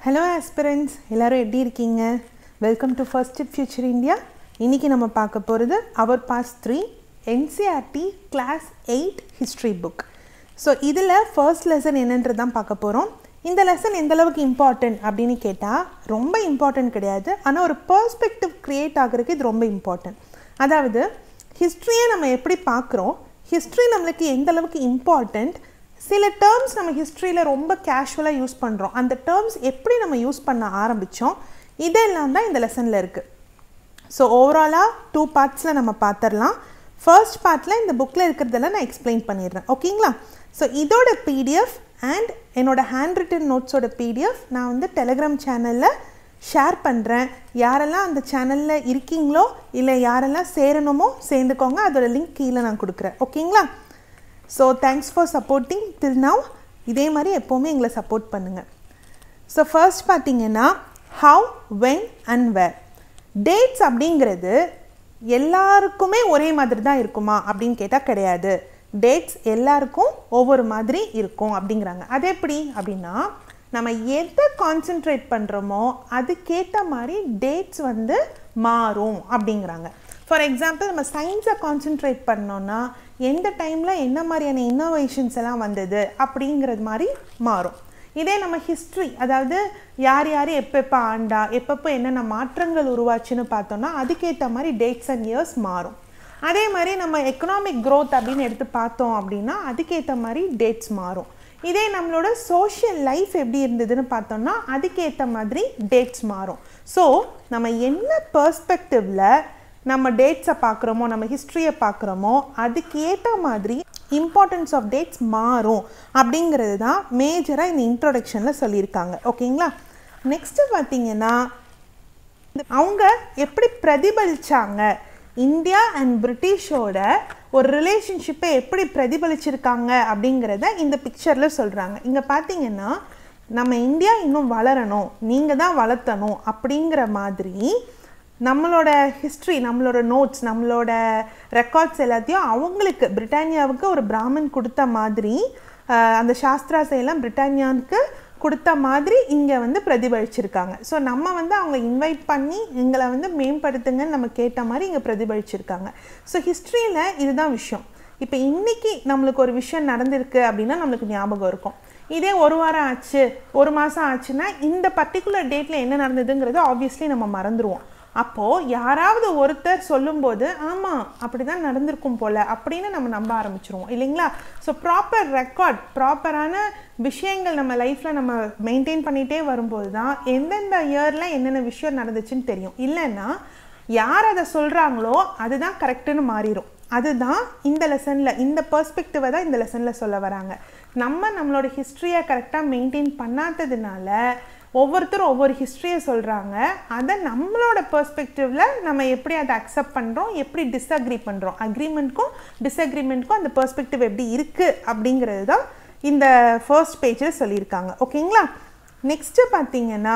hello aspirants எல்லாரும் எப்படி இருக்கீங்க welcome to first it future India இன்றைக்கி நம்ம பார்க்க போகிறது அவர் பாஸ் three NCERT class eight history book so இதில் ஃபர்ஸ்ட் லெசன் என்னன்றது தான் பார்க்க போகிறோம் இந்த லெசன் எந்த அளவுக்கு இம்பார்ட்டன்ட் அப்படின்னு கேட்டால் ரொம்ப இம்பார்ட்டன்ட் கிடையாது ஆனால் ஒரு பர்ஸ்பெக்டிவ் க்ரியேட் ஆகிறதுக்கு இது ரொம்ப இம்பார்ட்டன்ட் அதாவது ஹிஸ்ட்ரியை நம்ம எப்படி பார்க்குறோம் ஹிஸ்ட்ரி நம்மளுக்கு எந்த அளவுக்கு இம்பார்ட்டண்ட் சில டேர்ம்ஸ் நம்ம ஹிஸ்ட்ரியில் ரொம்ப கேஷுவலாக யூஸ் பண்ணுறோம் அந்த டேர்ம்ஸ் எப்படி நம்ம யூஸ் பண்ண ஆரம்பித்தோம் இதெல்லாம் தான் இந்த லெசனில் இருக்குது ஸோ ஓவராலாக டூ பார்ட்ஸில் நம்ம பார்த்துடலாம் ஃபர்ஸ்ட் பார்ட்டில் இந்த புக்கில் இருக்கிறதெல்லாம் நான் எக்ஸ்பிளைன் பண்ணிடுறேன் ஓகேங்களா ஸோ இதோட பிடிஎஃப் அண்ட் என்னோடய ஹேண்ட் ரிட்டன் நோட்ஸோட பிடிஎஃப் நான் வந்து டெலிகிராம் சேனலில் ஷேர் பண்ணுறேன் யாரெல்லாம் அந்த சேனலில் இருக்கீங்களோ இல்லை யாரெல்லாம் சேரணுமோ சேர்ந்துக்கோங்க அதோட லிங்க் கீழே நான் கொடுக்குறேன் ஓகேங்களா so thanks for supporting till now இதே மாதிரி எப்போவுமே எங்களை சப்போர்ட் பண்ணுங்கள் ஸோ ஃபர்ஸ்ட் பார்த்தீங்கன்னா how when and where dates அப்படிங்கிறது எல்லாருக்குமே ஒரே மாதிரி தான் இருக்குமா அப்படின்னு கேட்டால் கிடையாது டேட்ஸ் எல்லாருக்கும் ஒவ்வொரு மாதிரி இருக்கும் அப்படிங்கிறாங்க அது எப்படி அப்படின்னா நம்ம எதை கான்சென்ட்ரேட் பண்ணுறோமோ அதுக்கேற்ற மாதிரி டேட்ஸ் வந்து மாறும் அப்படிங்கிறாங்க ஃபார் எக்ஸாம்பிள் நம்ம சயின்ஸை கான்சென்ட்ரேட் பண்ணோன்னா எந்த டைமில் என்ன மாதிரியான இன்னோவேஷன்ஸ் எல்லாம் வந்தது அப்படிங்கிறது மாதிரி மாறும் இதே நம்ம ஹிஸ்ட்ரி அதாவது யார் யார் எப்பப்போ ஆண்டா எப்பப்போ என்னென்ன மாற்றங்கள் உருவாச்சுன்னு பார்த்தோன்னா அதுக்கேற்ற மாதிரி டேட்ஸ் அண்ட் இயர்ஸ் மாறும் அதே மாதிரி நம்ம எக்கனாமிக் க்ரோத் அப்படின்னு எடுத்து பார்த்தோம் அப்படின்னா அதுக்கேற்ற மாதிரி டேட்ஸ் மாறும் இதே நம்மளோட சோஷியல் லைஃப் எப்படி இருந்ததுன்னு பார்த்தோம்னா அதுக்கேற்ற மாதிரி டேட்ஸ் மாறும் ஸோ நம்ம என்ன பர்ஸ்பெக்டிவில் நம்ம டேட்ஸை பார்க்குறோமோ நம்ம ஹிஸ்ட்ரியை பார்க்குறோமோ அதுக்கு ஏற்ற மாதிரி இம்பார்ட்டன்ஸ் ஆஃப் டேட்ஸ் மாறும் அப்படிங்கிறது தான் மேஜராக இந்த இன்ட்ரொடக்ஷனில் சொல்லியிருக்காங்க ஓகேங்களா நெக்ஸ்ட்டு பார்த்தீங்கன்னா அவங்க எப்படி பிரதிபலிச்சாங்க இந்தியா அண்ட் பிரிட்டிஷோட ஒரு ரிலேஷன்ஷிப்பை எப்படி பிரதிபலிச்சிருக்காங்க அப்படிங்கிறத இந்த பிக்சரில் சொல்கிறாங்க இங்கே பார்த்தீங்கன்னா நம்ம இந்தியா இன்னும் வளரணும் நீங்கள் தான் வளர்த்தணும் அப்படிங்கிற மாதிரி நம்மளோட ஹிஸ்ட்ரி நம்மளோட நோட்ஸ் நம்மளோட ரெக்கார்ட்ஸ் எல்லாத்தையும் அவங்களுக்கு பிரிட்டானியாவுக்கு ஒரு பிராமன் கொடுத்த மாதிரி அந்த சாஸ்திராஸ் எல்லாம் பிரிட்டானியாவுக்கு கொடுத்த மாதிரி இங்கே வந்து பிரதிபலிச்சிருக்காங்க ஸோ நம்ம வந்து அவங்க இன்வைட் பண்ணி எங்களை வந்து மேம்படுத்துங்கன்னு நம்ம கேட்ட மாதிரி இங்கே பிரதிபலிச்சிருக்காங்க ஸோ ஹிஸ்ட்ரியில் இதுதான் விஷயம் இப்போ இன்றைக்கி நம்மளுக்கு ஒரு விஷயம் நடந்திருக்கு அப்படின்னா நம்மளுக்கு ஞாபகம் இருக்கும் இதே ஒரு வாரம் ஆச்சு ஒரு மாதம் ஆச்சுன்னா இந்த பர்டிகுலர் டேட்டில் என்ன நடந்ததுங்கிறது ஆப்வியஸ்லி நம்ம மறந்துடுவோம் அப்போது யாராவது ஒருத்தர் சொல்லும்போது ஆமாம் அப்படி தான் நடந்திருக்கும் போல் அப்படின்னு நம்ம நம்ப ஆரம்பிச்சிருவோம் இல்லைங்களா ஸோ ப்ராப்பர் ரெக்கார்ட் ப்ராப்பரான விஷயங்கள் நம்ம லைஃப்பில் நம்ம மெயின்டைன் பண்ணிகிட்டே வரும்போது தான் எந்தெந்த இயரில் என்னென்ன விஷயம் நடந்துச்சுன்னு தெரியும் இல்லைன்னா யார் அதை சொல்கிறாங்களோ அதுதான் கரெக்டுன்னு மாறிடும் அதுதான் இந்த லெசனில் இந்த பர்ஸ்பெக்டிவை தான் இந்த லெசனில் சொல்ல வராங்க நம்ம நம்மளோட ஹிஸ்ட்ரியை கரெக்டாக மெயின்டைன் பண்ணாததுனால ஒவ்வொருத்தரும் ஒவ்வொரு ஹிஸ்ட்ரியை சொல்கிறாங்க அதை நம்மளோட பெர்ஸ்பெக்டிவில் நம்ம எப்படி அதை அக்செப்ட் பண்ணுறோம் எப்படி டிஸ்அக்ரி பண்ணுறோம் அக்ரிமெண்ட்க்கும் டிஸ்அக்ரிமெண்ட்க்கும் அந்த பெர்ஸ்பெக்டிவ் எப்படி இருக்குது அப்படிங்கிறது தான் இந்த ஃபர்ஸ்ட் பேஜில் சொல்லியிருக்காங்க ஓகேங்களா நெக்ஸ்ட்டு பார்த்தீங்கன்னா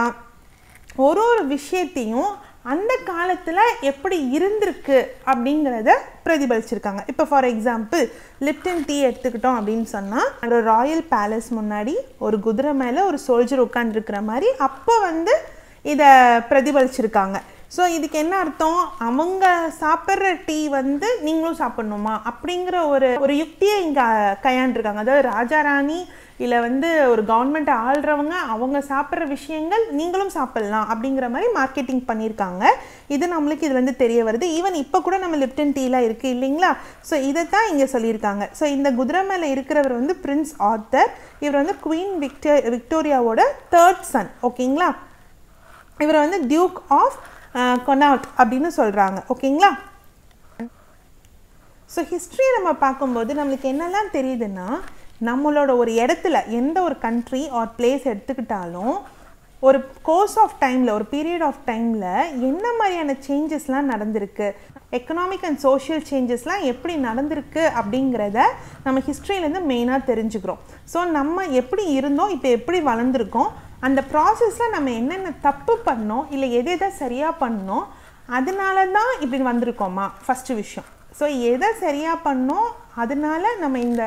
ஒரு ஒரு விஷயத்தையும் அந்த காலத்தில் எப்படி இருந்திருக்கு அப்படிங்கிறத பிரதிபலிச்சிருக்காங்க இப்போ ஃபார் எக்ஸாம்பிள் லிப்டன் டீ எடுத்துக்கிட்டோம் அப்படின்னு சொன்னால் ஒரு ராயல் பேலஸ் முன்னாடி ஒரு குதிரை மேலே ஒரு சோல்ஜர் உட்காந்துருக்கிற மாதிரி அப்போ வந்து இதை பிரதிபலிச்சிருக்காங்க ஸோ இதுக்கு என்ன அர்த்தம் அவங்க சாப்பிட்ற டீ வந்து நீங்களும் சாப்பிட்ணுமா அப்படிங்கிற ஒரு ஒரு யுக்தியை இங்கே கையாண்டுருக்காங்க அதாவது ராஜா ராணி இல்லை வந்து ஒரு கவர்மெண்ட்டை ஆள்றவங்க அவங்க சாப்பிட்ற விஷயங்கள் நீங்களும் சாப்பிட்லாம் அப்படிங்கிற மாதிரி மார்க்கெட்டிங் பண்ணியிருக்காங்க இது நம்மளுக்கு இதுலேருந்து தெரிய வருது ஈவன் இப்போ கூட நம்ம லிப்டன் டீலாம் இருக்குது இல்லைங்களா ஸோ இதை தான் இங்கே சொல்லியிருக்காங்க ஸோ இந்த குதிரை மேலே இருக்கிறவர் வந்து பிரின்ஸ் ஆத்தர் இவர் வந்து குவீன் விக்டோ விக்டோரியாவோட தேர்ட் சன் ஓகேங்களா இவர் வந்து டியூக் ஆஃப் கொனாட் அப்படின்னு சொல்கிறாங்க ஓகேங்களா ஸோ ஹிஸ்ட்ரியை நம்ம பார்க்கும்போது நம்மளுக்கு என்னெல்லாம் தெரியுதுன்னா நம்மளோட ஒரு இடத்துல எந்த ஒரு கண்ட்ரி ஆர் பிளேஸ் எடுத்துக்கிட்டாலும் ஒரு கோர்ஸ் ஆஃப் டைமில் ஒரு பீரியட் ஆஃப் டைமில் என்ன மாதிரியான சேஞ்சஸ்லாம் நடந்திருக்கு எக்கனாமிக் அண்ட் சோஷியல் சேஞ்சஸ்லாம் எப்படி நடந்திருக்கு அப்படிங்கிறத நம்ம ஹிஸ்ட்ரியிலேருந்து மெயினாக தெரிஞ்சுக்கிறோம் ஸோ நம்ம எப்படி இருந்தோம் இப்போ எப்படி வளர்ந்துருக்கோம் அந்த ப்ராசஸில் நம்ம என்னென்ன தப்பு பண்ணோம் இல்லை எதை எதை சரியாக பண்ணோம் அதனால தான் இப்படி வந்திருக்கோமா ஃபஸ்ட்டு விஷயம் ஸோ எதை சரியாக பண்ணோம் அதனால நம்ம இந்த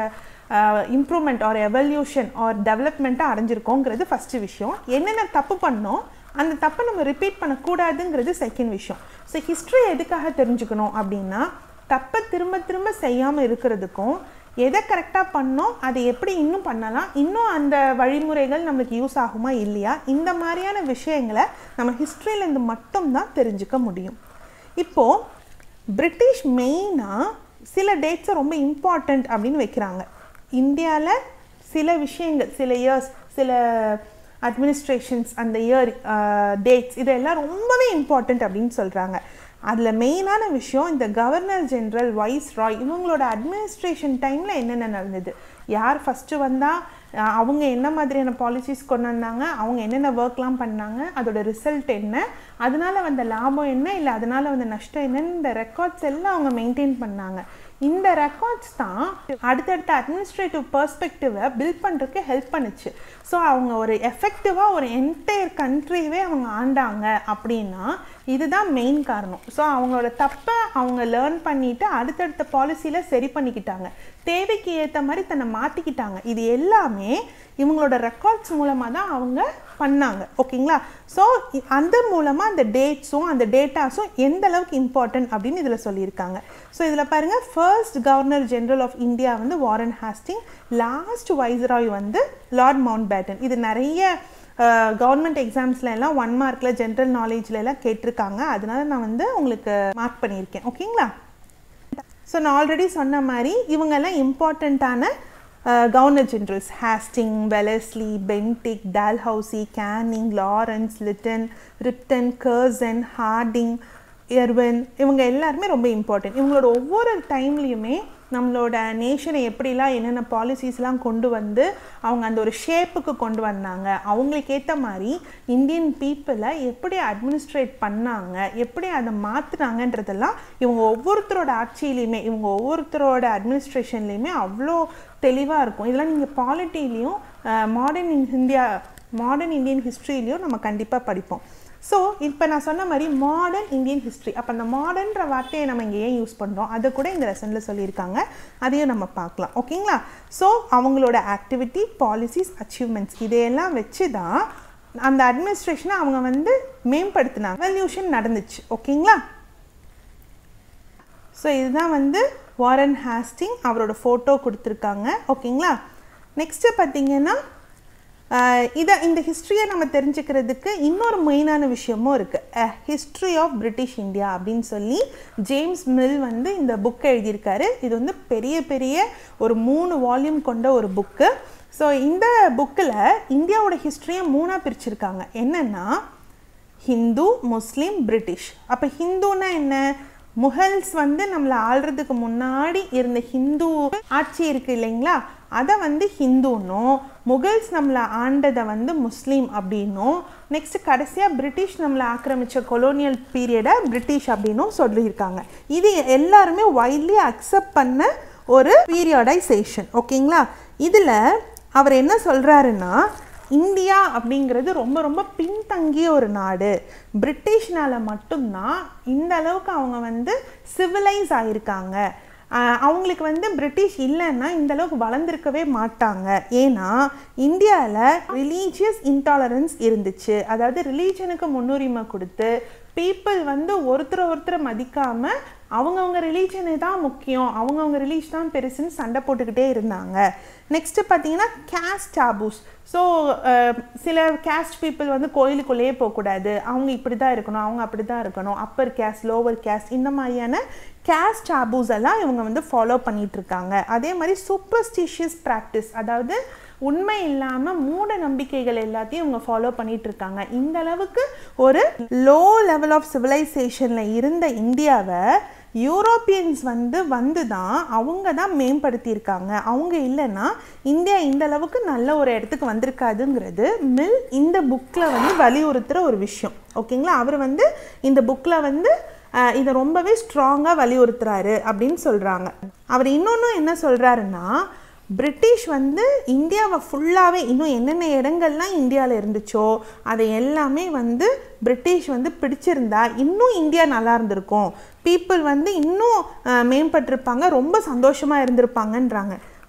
இம்ப்ரூவ்மெண்ட் ஆர் எவல்யூஷன் ஆர் டெவலப்மெண்ட்டாக அடைஞ்சிருக்கோங்கிறது ஃபஸ்ட்டு விஷயம் என்னென்ன தப்பு பண்ணோம் அந்த தப்பை நம்ம ரிப்பீட் பண்ணக்கூடாதுங்கிறது செகண்ட் விஷயம் ஸோ ஹிஸ்ட்ரி எதுக்காக தெரிஞ்சுக்கணும் அப்படின்னா தப்பை திரும்ப திரும்ப செய்யாமல் இருக்கிறதுக்கும் எதை கரெக்டாக பண்ணோம் அதை எப்படி இன்னும் பண்ணலாம் இன்னும் அந்த வழிமுறைகள் நம்மளுக்கு யூஸ் ஆகுமா இல்லையா இந்த மாதிரியான விஷயங்களை நம்ம ஹிஸ்ட்ரியிலேருந்து மட்டும்தான் தெரிஞ்சுக்க முடியும் இப்போது பிரிட்டிஷ் மெயினாக சில டேட்ஸை ரொம்ப இம்பார்ட்டண்ட் அப்படின்னு வைக்கிறாங்க இந்தியாவில் சில விஷயங்கள் சில இயர்ஸ் சில அட்மினிஸ்ட்ரேஷன்ஸ் அந்த இயர் டேட்ஸ் இதெல்லாம் ரொம்பவே இம்பார்ட்டண்ட் அப்படின்னு சொல்கிறாங்க அதில் மெயினான விஷயம் இந்த கவர்னர் ஜென்ரல் வைஸ் ராய் இவங்களோட அட்மினிஸ்ட்ரேஷன் டைமில் என்னென்ன நடந்தது யார் ஃபஸ்ட்டு வந்தால் அவங்க என்ன மாதிரியான பாலிசிஸ் கொண்டு வந்தாங்க அவங்க என்னென்ன ஒர்க்லாம் பண்ணாங்க அதோட ரிசல்ட் என்ன அதனால வந்த லாபம் என்ன இல்லை அதனால வந்த நஷ்டம் என்னன்னு இந்த ரெக்கார்ட்ஸ் எல்லாம் அவங்க மெயின்டைன் பண்ணாங்க இந்த ரெக்கார்ட்ஸ் தான் அடுத்தடுத்த அட்மினிஸ்ட்ரேட்டிவ் பர்ஸ்பெக்டிவை பில்ட் பண்ணுறதுக்கு ஹெல்ப் பண்ணுச்சு ஸோ அவங்க ஒரு எஃபெக்டிவாக ஒரு என்டையர் கண்ட்ரியவே அவங்க ஆண்டாங்க அப்படின்னா இதுதான் மெயின் காரணம் ஸோ அவங்களோட தப்பை அவங்க லேர்ன் பண்ணிவிட்டு அடுத்தடுத்த பாலிசியில் சரி பண்ணிக்கிட்டாங்க தேவைக்கு ஏற்ற மாதிரி தன்னை மாற்றிக்கிட்டாங்க இது எல்லாமே இவங்களோட ரெக்கார்ட்ஸ் மூலமாக தான் அவங்க பண்ணாங்க ஓகேங்களா ஸோ அந்த மூலமாக அந்த டேட்ஸும் அந்த டேட்டாஸும் எந்த அளவுக்கு இம்பார்ட்டன்ட் அப்படின்னு இதில் சொல்லியிருக்காங்க ஸோ இதில் பாருங்கள் first governor general of India வந்து வாரன் ஹாஸ்டிங் லாஸ்ட் வைஸ்ராய் வந்து லார்ட் மவுண்ட் பேட்டன் இது நிறைய கவர்மெண்ட் எக்ஸாம்ஸ்ல எல்லாம் ஒன் மார்க்கில் ஜென்ரல் நாலேஜ்ல எல்லாம் கேட்டிருக்காங்க அதனால நான் வந்து உங்களுக்கு மார்க் பண்ணியிருக்கேன் ஓகேங்களா ஸோ நான் ஆல்ரெடி சொன்ன மாதிரி இவங்கெல்லாம் இம்பார்ட்டண்ட்டான governor generals Hasting Wellesley Bentinck Dalhousie Canning Lawrence Lytton Ripon Curzon Hardinge Irwin இவங்க எல்லாருமே ரொம்ப இம்பார்ட்டன்ட் இவங்களோட ஒவ்வொரு டைம்லேயுமே நம்மளோட நேஷனை எப்படிலாம் என்னென்ன பாலிசிஸ்லாம் கொண்டு வந்து அவங்க அந்த ஒரு ஷேப்புக்கு கொண்டு வந்தாங்க அவங்களுக்கு ஏற்ற மாதிரி இந்தியன் பீப்புளை எப்படி அட்மினிஸ்ட்ரேட் பண்ணாங்க எப்படி அதை மாற்றினாங்கன்றதெல்லாம் இவங்க ஒவ்வொருத்தரோட ஆட்சியிலையுமே இவங்க ஒவ்வொருத்தரோட அட்மினிஸ்ட்ரேஷன்லேயுமே அவ்வளோ தெளிவாக இருக்கும் இதெல்லாம் நீங்கள் பாலிட்டிலையும் மாடர்ன் இந்தியா மாடர்ன் இந்தியன் ஹிஸ்ட்ரியிலையும் நம்ம கண்டிப்பாக படிப்போம் ஸோ இப்போ நான் சொன்ன மாதிரி மாடர்ன் இந்தியன் ஹிஸ்ட்ரி அப்போ அந்த மாடர்ன்ற வார்த்தையை நம்ம இங்கே ஏன் யூஸ் பண்ணுறோம் அதை கூட இந்த லெசனில் சொல்லியிருக்காங்க அதையும் நம்ம பார்க்கலாம் ஓகேங்களா ஸோ அவங்களோட ஆக்டிவிட்டி பாலிசிஸ் அச்சீவ்மெண்ட்ஸ் இதையெல்லாம் வச்சு தான் அந்த அட்மினிஸ்ட்ரேஷனை அவங்க வந்து மேம்படுத்தினாங்க ரெவல்யூஷன் நடந்துச்சு ஓகேங்களா ஸோ இதுதான் வந்து வாரன் ஹாஸ்டிங் அவரோட ஃபோட்டோ கொடுத்துருக்காங்க ஓகேங்களா நெக்ஸ்ட்டு பார்த்தீங்கன்னா இதை இந்த ஹிஸ்ட்ரியை நம்ம தெரிஞ்சுக்கிறதுக்கு இன்னொரு மெயினான விஷயமும் இருக்குது ஹிஸ்ட்ரி ஆஃப் பிரிட்டிஷ் இந்தியா அப்படின்னு சொல்லி ஜேம்ஸ் மில் வந்து இந்த புக்கை எழுதியிருக்காரு இது வந்து பெரிய பெரிய ஒரு மூணு வால்யூம் கொண்ட ஒரு புக்கு ஸோ இந்த புக்கில் இந்தியாவோட ஹிஸ்ட்ரியை மூணாக பிரிச்சிருக்காங்க என்னென்னா ஹிந்து முஸ்லீம் பிரிட்டிஷ் அப்போ ஹிந்துன்னா என்ன முகல்ஸ் வந்து நம்மளை ஆள்றதுக்கு முன்னாடி இருந்த ஹிந்து ஆட்சி இருக்குது இல்லைங்களா அதை வந்து ஹிந்துன்னும் முகல்ஸ் நம்மளை ஆண்டதை வந்து முஸ்லீம் அப்படின்னும் நெக்ஸ்ட் கடைசியாக பிரிட்டிஷ் நம்மளை ஆக்கிரமித்த கொலோனியல் பீரியடை பிரிட்டிஷ் அப்படின்னும் சொல்லியிருக்காங்க இது எல்லாருமே வைட்லி அக்செப்ட் பண்ண ஒரு பீரியடைசேஷன் ஓகேங்களா இதில் அவர் என்ன சொல்கிறாருன்னா இந்தியா அப்படிங்கிறது ரொம்ப ரொம்ப பின்தங்கிய ஒரு நாடு பிரிட்டிஷ்னால் மட்டும்தான் இந்த அளவுக்கு அவங்க வந்து சிவிலைஸ் ஆகியிருக்காங்க அவங்களுக்கு வந்து பிரிட்டிஷ் இல்லைன்னா இந்த அளவுக்கு வளர்ந்துருக்கவே மாட்டாங்க ஏன்னா இந்தியாவில் ரிலீஜியஸ் இன்டாலரன்ஸ் இருந்துச்சு அதாவது ரிலீஜனுக்கு முன்னுரிமை கொடுத்து பீப்புள் வந்து ஒருத்தரை ஒருத்தரை மதிக்காமல் அவங்கவுங்க ரிலீஜனே தான் முக்கியம் அவங்கவுங்க ரிலீஜ் தான் பெருசுன்னு சண்டை போட்டுக்கிட்டே இருந்தாங்க நெக்ஸ்ட்டு பார்த்தீங்கன்னா கேஸ்ட் டாபூஸ் ஸோ சில கேஸ்ட் பீப்புள் வந்து கோயிலுக்குள்ளேயே போகக்கூடாது அவங்க இப்படி தான் இருக்கணும் அவங்க அப்படி தான் இருக்கணும் அப்பர் கேஸ்ட் லோவர் கேஸ்ட் இந்த மாதிரியான கேஸ்ட் டாபூஸ் எல்லாம் இவங்க வந்து ஃபாலோ பண்ணிட்டு இருக்காங்க அதே மாதிரி சூப்பர்ஸ்டிஷியஸ் ப்ராக்டிஸ் அதாவது உண்மை இல்லாமல் மூட நம்பிக்கைகள் எல்லாத்தையும் இவங்க ஃபாலோ பண்ணிட்டு இருக்காங்க இந்த அளவுக்கு ஒரு லோ லெவல் ஆஃப் சிவிலைசேஷனில் இருந்த இந்தியாவை யூரோப்பியன்ஸ் வந்து வந்து தான் அவங்க தான் மேம்படுத்தியிருக்காங்க அவங்க இல்லைன்னா இந்தியா இந்த அளவுக்கு நல்ல ஒரு இடத்துக்கு வந்திருக்காதுங்கிறது மில் இந்த புக்கில் வந்து வலியுறுத்துகிற ஒரு விஷயம் ஓகேங்களா அவர் வந்து இந்த புக்கில் வந்து இதை ரொம்பவே ஸ்ட்ராங்காக வலியுறுத்துறாரு அப்படின்னு சொல்கிறாங்க அவர் இன்னொன்று என்ன சொல்கிறாருன்னா பிரிட்டிஷ் வந்து இந்தியாவை ஃபுல்லாகவே இன்னும் என்னென்ன இடங்கள்லாம் இந்தியாவில் இருந்துச்சோ அதை எல்லாமே வந்து பிரிட்டிஷ் வந்து பிடிச்சிருந்தா இன்னும் இந்தியா நல்லா இருந்திருக்கும் பீப்புள் வந்து இன்னும் மேம்பட்டிருப்பாங்க ரொம்ப சந்தோஷமாக இருந்திருப்பாங்கன்றாங்க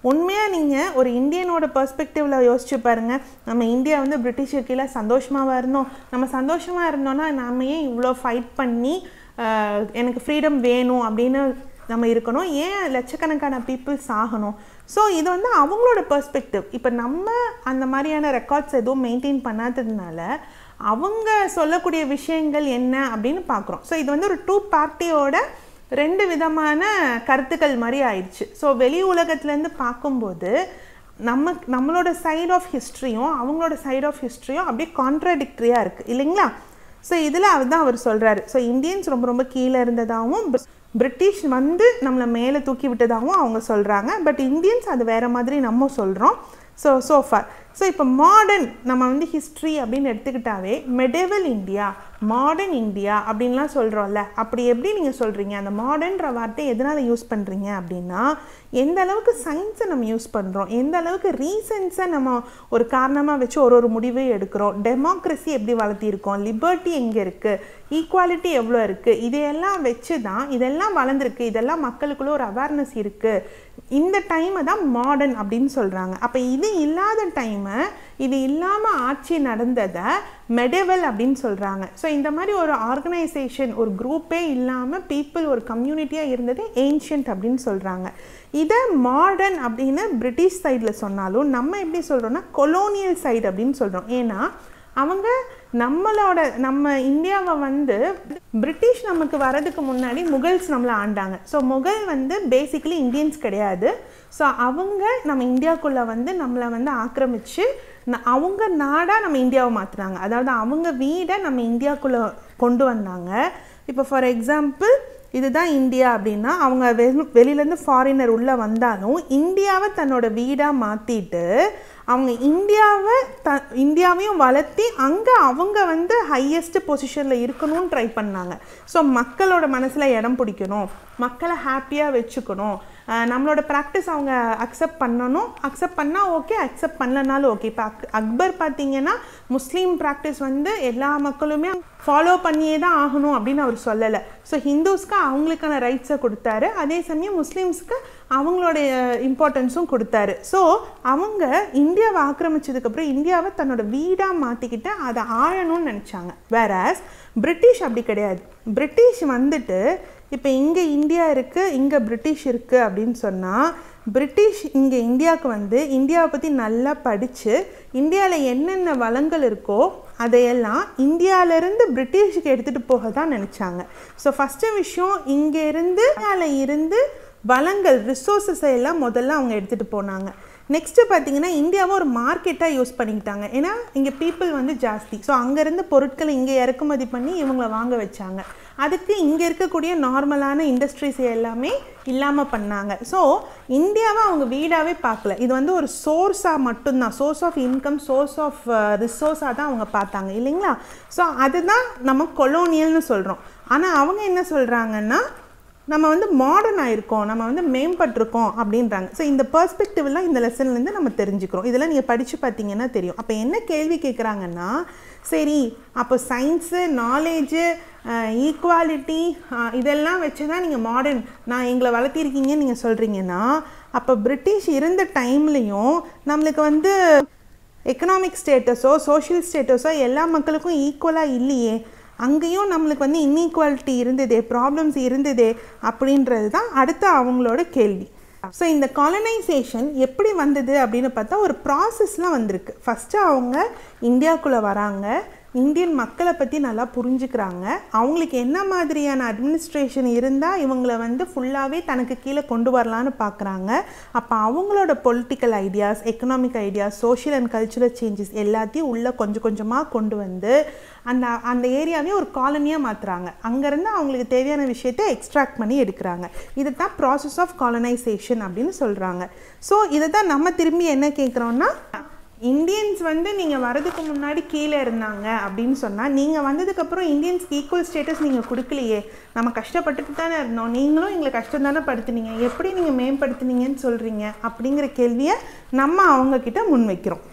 உண்மையாக நீங்கள் ஒரு இந்தியனோட பெர்ஸ்பெக்டிவில் யோசிச்சு பாருங்க நம்ம இந்தியா வந்து பிரிட்டிஷுக்கு கீழே சந்தோஷமாக இருந்தோம் நம்ம சந்தோஷமாக இருந்தோம்னா நாம ஏன் இவ்வளோ ஃபைட் பண்ணி ஆஹ், எனக்கு ஃப்ரீடம் வேணும் அப்படின்னு நம்ம இருக்கணும் ஏன் லட்சக்கணக்கான பீப்புள்ஸ் ஆகணும் ஸோ இது வந்து அவங்களோட பெர்ஸ்பெக்டிவ் இப்போ நம்ம அந்த மாதிரியான ரெக்கார்ட்ஸ் எதுவும் மெயின்டைன் பண்ணாததுனால அவங்க சொல்லக்கூடிய விஷயங்கள் என்ன அப்படின்னு பார்க்குறோம் ஸோ இது வந்து ஒரு டூ பார்ட்டியோட ரெண்டு விதமான கருத்துக்கள் மாதிரி ஆயிடுச்சு ஸோ வெளி உலகத்துலேருந்து பார்க்கும்போது நம்ம நம்மளோட சைடு ஆஃப் ஹிஸ்ட்ரியும் அவங்களோட சைடு ஆஃப் ஹிஸ்ட்ரியும் அப்படியே கான்ட்ராடிக்டரியாக இருக்குது இல்லைங்களா ஸோ இதில் அதுதான் அவர் சொல்கிறாரு ஸோ இந்தியன்ஸ் ரொம்ப ரொம்ப கீழே இருந்ததாகவும் பிர- பிரிட்டிஷ் வந்து நம்மளை மேலே தூக்கி விட்டதாகவும் அவங்க சொல்கிறாங்க பட் இந்தியன்ஸ் அது வேறு மாதிரி நம்ம சொல்கிறோம் ஸோ சோஃபார் ஸோ இப்போ மாடர்ன் நம்ம வந்து ஹிஸ்ட்ரி அப்படின்னு எடுத்துக்கிட்டாவே மெடேவல் இந்தியா மாடர்ன் இந்தியா அப்படின்லாம் சொல்கிறோம்ல அப்படி எப்படி நீங்கள் சொல்கிறீங்க அந்த மாடர்ன்ற வார்த்தை எதனால் யூஸ் பண்ணுறீங்க அப்படின்னா எந்த அளவுக்கு சயின்ஸை நம்ம யூஸ் பண்ணுறோம் எந்த அளவுக்கு ரீசன்ஸை நம்ம ஒரு காரணமாக வச்சு ஒரு ஒரு முடிவை எடுக்கிறோம் டெமோக்ரஸி எப்படி வளர்த்திருக்கோம் லிபர்ட்டி எங்கே இருக்குது ஈக்குவாலிட்டி எவ்வளோ இருக்குது இதையெல்லாம் வச்சு தான் இதெல்லாம் வளர்ந்துருக்கு இதெல்லாம் மக்களுக்குள்ள ஒரு அவேர்னஸ் இருக்குது இந்த டைமை தான் மாடர்ன் அப்படின்னு சொல்கிறாங்க அப்போ இது இல்லாத டைமை இது இல்லாமல் ஆட்சி நடந்ததை மெடவல் அப்படின்னு சொல்கிறாங்க ஸோ இந்த மாதிரி ஒரு ஆர்கனைசேஷன் ஒரு குரூப்பே இல்லாமல் பீப்புள் ஒரு கம்யூனிட்டியாக இருந்தது ஏன்ஷியன்ட் அப்படின்னு சொல்கிறாங்க இதை மாடர்ன் அப்படின்னு பிரிட்டிஷ் சைடில் சொன்னாலும் நம்ம எப்படி சொல்கிறோம்னா கொலோனியல் சைடு அப்படின்னு சொல்கிறோம் ஏன்னா அவங்க நம்மளோட நம்ம இந்தியாவை வந்து பிரிட்டிஷ் நமக்கு வரதுக்கு முன்னாடி முகல்ஸ் நம்மளை ஆண்டாங்க ஸோ முகல் வந்து பேசிக்கலி இந்தியன்ஸ் கிடையாது ஸோ அவங்க நம்ம இந்தியாக்குள்ளே வந்து நம்மளை வந்து ஆக்கிரமிச்சு ந- அவங்க நாடாக நம்ம இந்தியாவை மாற்றுனாங்க அதாவது அவங்க வீடை நம்ம இந்தியாக்குள்ளே கொண்டு வந்தாங்க இப்போ ஃபார் எக்ஸாம்பிள் இதுதான் இந்தியா அப்படின்னா அவங்க வெ- வெளியிலேருந்து ஃபாரினர் உள்ளே வந்தாலும் இந்தியாவை தன்னோட வீடாக மாற்றிட்டு அவங்க இந்தியாவை த இந்தியாவையும் வளர்த்தி அங்கே அவங்க வந்து ஹையஸ்ட் பொசிஷனில் இருக்கணும்னு ட்ரை பண்ணாங்க ஸோ மக்களோட மனசில் இடம் பிடிக்கணும் மக்களை ஹாப்பியாக வச்சுக்கணும் அஹ் நம்மளோட ப்ராக்டிஸ் அவங்க அக்செப்ட் பண்ணணும் அக்செப்ட் பண்ணால் ஓகே அக்செப்ட் பண்ணலனாலும் ஓகே இப்போ அக் அக்பர் பார்த்தீங்கன்னா முஸ்லீம் ப்ராக்டிஸ் வந்து எல்லா மக்களுமே ஃபாலோ பண்ணியே தான் ஆகணும் அப்படின்னு அவர் சொல்லலை ஸோ ஹிந்துஸ்க்கு அவங்களுக்கான ரைட்ஸை கொடுத்தாரு அதே சமயம் முஸ்லீம்ஸ்க்கு அவங்களுடைய இம்பார்ட்டன்ஸும் கொடுத்தாரு ஸோ அவங்க இந்தியாவை ஆக்கிரமிச்சதுக்கப்புறம் இந்தியாவை தன்னோட வீடாக மாற்றிக்கிட்டு அதை ஆழணும்னு நினச்சாங்க வேறஸ் பிரிட்டிஷ் அப்படி கிடையாது பிரிட்டிஷ் வந்துட்டு இப்போ இங்கே இந்தியா இருக்குது இங்கே பிரிட்டிஷ் இருக்குது அப்படின்னு சொன்னால் பிரிட்டிஷ் இங்கே இந்தியாவுக்கு வந்து இந்தியாவை பற்றி நல்லா படித்து இந்தியாவில் என்னென்ன வளங்கள் இருக்கோ அதையெல்லாம் இந்தியாவிலேருந்து பிரிட்டிஷுக்கு எடுத்துகிட்டு போக தான் நினச்சாங்க ஸோ ஃபஸ்ட்டு விஷயம் இங்கே இருந்து இந்தியாவில் இருந்து வளங்கள் ரிசோர்ஸஸை எல்லாம் முதல்ல அவங்க எடுத்துகிட்டு போனாங்க நெக்ஸ்ட்டு பார்த்தீங்கன்னா இந்தியாவை ஒரு மார்க்கெட்டாக யூஸ் பண்ணிக்கிட்டாங்க ஏன்னா இங்கே பீப்புள் வந்து ஜாஸ்தி ஸோ அங்கேருந்து பொருட்களை இங்கே இறக்குமதி பண்ணி இவங்கள வாங்க வச்சாங்க அதுக்கு இங்கே இருக்கக்கூடிய நார்மலான இண்டஸ்ட்ரீஸ் எல்லாமே இல்லாமல் பண்ணாங்க ஸோ இந்தியாவை அவங்க வீடாகவே பார்க்கல இது வந்து ஒரு சோர்ஸாக மட்டும்தான் source of income source of ரிசோர்ஸாக தான் அவங்க பார்த்தாங்க இல்லைங்களா ஸோ அதுதான் நம்ம கொலோனியல்னு சொல்கிறோம் ஆனால் அவங்க என்ன சொல்கிறாங்கன்னா நம்ம வந்து மாடர்ன் ஆயிருக்கோம் நம்ம வந்து மேம்பட்டிருக்கோம் அப்படின்றாங்க ஸோ இந்த பெர்ஸ்பெக்டிவ்லாம் இந்த லெசன்லேருந்து நம்ம தெரிஞ்சுக்கிறோம் இதெல்லாம் நீங்கள் படித்து பார்த்தீங்கன்னா தெரியும் அப்போ என்ன கேள்வி கேட்குறாங்கன்னா சரி அப்போ சயின்ஸு நாலேஜு ஈக்குவாலிட்டி இதெல்லாம் வச்சு தான் நீங்கள் மாடர்ன் நான் எங்களை வளர்த்திருக்கீங்கன்னு நீங்கள் சொல்கிறீங்கன்னா அப்போ பிரிட்டிஷ் இருந்த டைம்லேயும் நம்மளுக்கு வந்து எக்கனாமிக் ஸ்டேட்டஸோ சோஷியல் ஸ்டேட்டஸோ எல்லா மக்களுக்கும் ஈக்குவலாக இல்லையே அங்கேயும் நம்மளுக்கு வந்து இன்ஈக்குவாலிட்டி இருந்ததே ப்ராப்ளம்ஸ் இருந்ததே அப்படின்றது தான் அடுத்த அவங்களோட கேள்வி ஸோ இந்த காலனைசேஷன் எப்படி வந்தது அப்படின்னு பார்த்தா ஒரு ப்ராசஸ்லாம் வந்திருக்கு ஃபஸ்ட்டு அவங்க இந்தியாவுக்குள்ளே வராங்க இந்தியன் மக்களை பற்றி நல்லா புரிஞ்சுக்கிறாங்க அவங்களுக்கு என்ன மாதிரியான அட்மினிஸ்ட்ரேஷன் இருந்தால் இவங்கள வந்து ஃபுல்லாகவே தனக்கு கீழே கொண்டு வரலான்னு பார்க்குறாங்க அப்போ அவங்களோட political ideas economic ideas social and cultural changes எல்லாத்தையும் உள்ளே கொஞ்சம் கொஞ்சமாக கொண்டு வந்து அந்த அந்த ஏரியாவே ஒரு காலனியாக மாற்றுறாங்க அங்கேருந்து அவங்களுக்கு தேவையான விஷயத்தை எக்ஸ்ட்ராக்ட் பண்ணி எடுக்கிறாங்க இதை தான் ப்ராசஸ் ஆஃப் காலனைசேஷன் அப்படின்னு சொல்கிறாங்க ஸோ இதை தான் நம்ம திரும்பி என்ன கேட்குறோன்னா இந்தியன்ஸ் வந்து நீங்கள் வரதுக்கு முன்னாடி கீழே இருந்தாங்க அப்படின்னு சொன்னால் நீங்கள் வந்ததுக்கப்புறம் இந்தியன்ஸ்க்கு ஈக்குவல் ஸ்டேட்டஸ் நீங்கள் கொடுக்கலையே நம்ம கஷ்டப்பட்டுட்டு தானே இருந்தோம் நீங்களும் எங்களை கஷ்டம் தானே படுத்துனீங்க எப்படி நீங்கள் மேம்படுத்துனீங்கன்னு சொல்கிறீங்க அப்படிங்கிற கேள்வியை நம்ம அவங்கக்கிட்ட முன்வைக்கிறோம்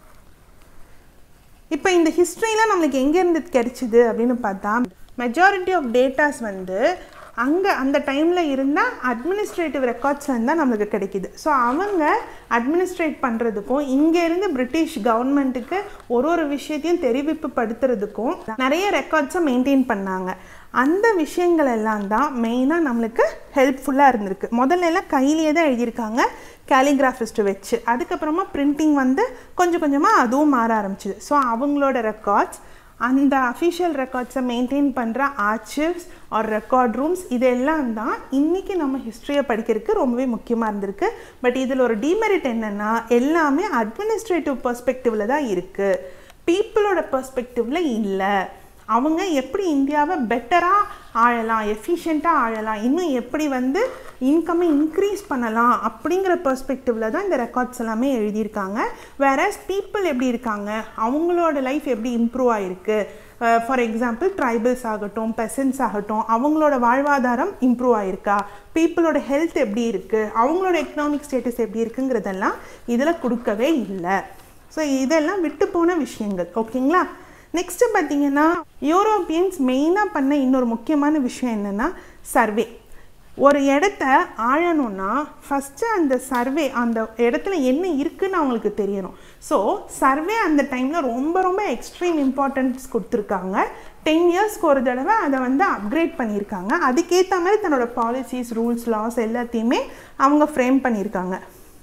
இப்போ இந்த ஹிஸ்ட்ரியில் நம்மளுக்கு எங்கேருந்து கிடைச்சிது அப்படின்னு பார்த்தா மெஜாரிட்டி ஆஃப் டேட்டாஸ் வந்து அங்கே அந்த டைமில் இருந்தால் அட்மினிஸ்ட்ரேட்டிவ் ரெக்கார்ட்ஸ் தான் நம்மளுக்கு கிடைக்கிது ஸோ அவங்க அட்மினிஸ்ட்ரேட் பண்ணுறதுக்கும் இங்கேருந்து பிரிட்டிஷ் கவர்மெண்ட்டுக்கு ஒரு ஒரு விஷயத்தையும் தெரிவிப்பு படுத்துறதுக்கும் நிறைய ரெக்கார்ட்ஸை மெயின்டைன் பண்ணாங்க அந்த விஷயங்கள் எல்லாம் தான் மெயினாக நம்மளுக்கு ஹெல்ப்ஃபுல்லாக இருந்திருக்கு முதல்ல எல்லாம் கையிலேயே தான் எழுதியிருக்காங்க கேலிகிராஃபிஸ்ட் வச்சு அதுக்கப்புறமா பிரிண்டிங் வந்து கொஞ்சம் கொஞ்சமாக அதுவும் மாற ஆரம்பிச்சுது ஸோ அவங்களோட ரெக்கார்ட்ஸ் அந்த அஃபிஷியல் ரெக்கார்ட்ஸை மெயின்டைன் பண்ணுற ஆர்ச்சிவ்ஸ் ஆர் ரெக்கார்ட் ரூம்ஸ் இதெல்லாம் தான் இன்றைக்கி நம்ம ஹிஸ்ட்ரியை படிக்கிறதுக்கு ரொம்பவே முக்கியமாக இருந்திருக்கு பட் இதில் ஒரு டிமெரிட் என்னென்னா எல்லாமே அட்மினிஸ்ட்ரேட்டிவ் பர்ஸ்பெக்டிவில் தான் இருக்குது பீப்புளோட பர்ஸ்பெக்டிவில் இல்லை அவங்க எப்படி இந்தியாவை பெட்டராக ஆழலாம் எஃபிஷியண்ட்டாக ஆழலாம் இன்னும் எப்படி வந்து இன்கம்மை இன்க்ரீஸ் பண்ணலாம் அப்படிங்கிற பெர்ஸ்பெக்டிவில் தான் இந்த ரெக்கார்ட்ஸ் எல்லாமே எழுதியிருக்காங்க வேறஸ் பீப்புள் எப்படி இருக்காங்க அவங்களோட லைஃப் எப்படி இம்ப்ரூவ் ஆகிருக்கு ஃபார் எக்ஸாம்பிள் ட்ரைபல்ஸ் ஆகட்டும் பெசன்ஸ் ஆகட்டும் அவங்களோட வாழ்வாதாரம் இம்ப்ரூவ் ஆகிருக்கா பீப்புளோட ஹெல்த் எப்படி இருக்குது அவங்களோட எக்கனாமிக் ஸ்டேட்டஸ் எப்படி இருக்குங்கிறதெல்லாம் இதில் கொடுக்கவே இல்லை ஸோ இதெல்லாம் விட்டு போன விஷயங்கள் ஓகேங்களா நெக்ஸ்ட்டு பார்த்தீங்கன்னா யூரோப்பியன்ஸ் மெயினாக பண்ண இன்னொரு முக்கியமான விஷயம் என்னென்னா சர்வே ஒரு இடத்த ஆழணும்னா ஃபஸ்ட்டு அந்த சர்வே அந்த இடத்துல என்ன இருக்குன்னு அவங்களுக்கு தெரியணும் ஸோ சர்வே அந்த டைமில் ரொம்ப ரொம்ப எக்ஸ்ட்ரீம் இம்பார்ட்டன்ஸ் கொடுத்துருக்காங்க டென் இயர்ஸ்க்கு ஒரு தடவை அதை வந்து அப்கிரேட் பண்ணியிருக்காங்க அதுக்கேற்ற மாதிரி தன்னோட பாலிசிஸ் ரூல்ஸ் லாஸ் எல்லாத்தையுமே அவங்க ஃப்ரேம் பண்ணியிருக்காங்க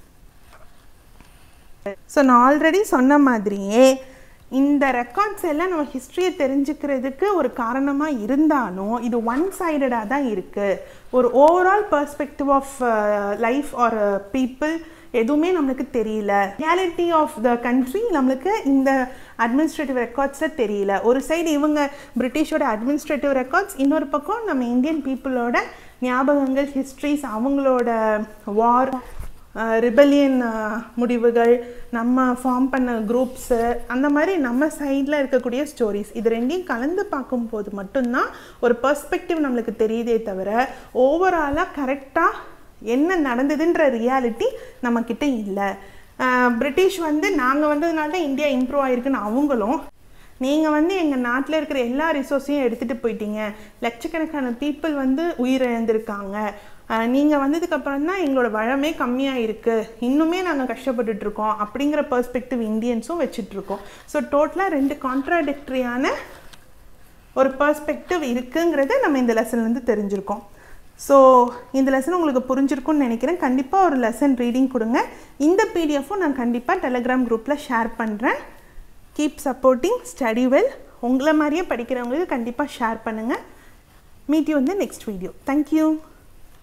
ஸோ நான் ஆல்ரெடி சொன்ன மாதிரியே இந்த ரெக்கார்ட்ஸ் எல்லாம் நம்ம ஹிஸ்ட்ரியை தெரிஞ்சுக்கிறதுக்கு ஒரு காரணமாக இருந்தாலும் இது ஒன் சைடடாக தான் இருக்குது ஒரு overall perspective of life or people எதுவுமே நம்மளுக்கு தெரியல ரியாலிட்டி ஆஃப் த கண்ட்ரி நம்மளுக்கு இந்த அட்மினிஸ்ட்ரேட்டிவ் ரெக்கார்ட்ஸில் தெரியல ஒரு சைடு இவங்க பிரிட்டிஷோட அட்மினிஸ்ட்ரேட்டிவ் ரெக்கார்ட்ஸ் இன்னொரு பக்கம் நம்ம இந்தியன் பீப்புளோட ஞாபகங்கள் ஹிஸ்ட்ரிஸ் அவங்களோட வார் ரிபல்லியன் முடிவுகள் நம்ம ஃபார்ம் பண்ண குரூப்ஸு அந்த மாதிரி நம்ம சைடில் இருக்கக்கூடிய ஸ்டோரிஸ் இது ரெண்டையும் கலந்து பார்க்கும்போது மட்டும்தான் ஒரு பர்ஸ்பெக்டிவ் நம்மளுக்கு தெரியுதே தவிர ஓவராலாக கரெக்டாக என்ன நடந்ததுன்ற ரியாலிட்டி நம்மக்கிட்ட இல்லை பிரிட்டிஷ் வந்து நாங்கள் வந்ததுனால தான் இந்தியா இம்ப்ரூவ் ஆகிருக்குன்னு அவங்களும் நீங்கள் வந்து எங்கள் நாட்டில் இருக்கிற எல்லா ரிசோர்ஸையும் எடுத்துகிட்டு போயிட்டீங்க லட்சக்கணக்கான பீப்புள் வந்து உயிரிழந்திருக்காங்க நீங்கள் வந்ததுக்கப்புறம் தான் எங்களோட வளமே கம்மியாக இருக்குது இன்னுமே நாங்கள் கஷ்டப்பட்டுட்ருக்கோம் அப்படிங்கிற பர்ஸ்பெக்டிவ் இந்தியன்ஸும் வச்சிட்ருக்கோம் ஸோ டோட்டலாக ரெண்டு கான்ட்ராடிக்டரியான ஒரு பர்ஸ்பெக்டிவ் இருக்குங்கிறத நம்ம இந்த லெசன்லேருந்து தெரிஞ்சிருக்கோம் ஸோ இந்த லெசன் உங்களுக்கு புரிஞ்சிருக்கும்னு நினைக்கிறேன் கண்டிப்பாக ஒரு லெசன் ரீடிங் கொடுங்க இந்த பிடிஎஃப்பும் நான் கண்டிப்பாக டெலகிராம் குரூப்பில் ஷேர் பண்ணுறேன் கீப் சப்போர்ட்டிங் ஸ்டடி வெல் உங்களை மாதிரியே படிக்கிறவங்களுக்கு கண்டிப்பாக ஷேர் பண்ணுங்கள் மீட் யூ வந்து நெக்ஸ்ட் வீடியோ தேங்க்யூ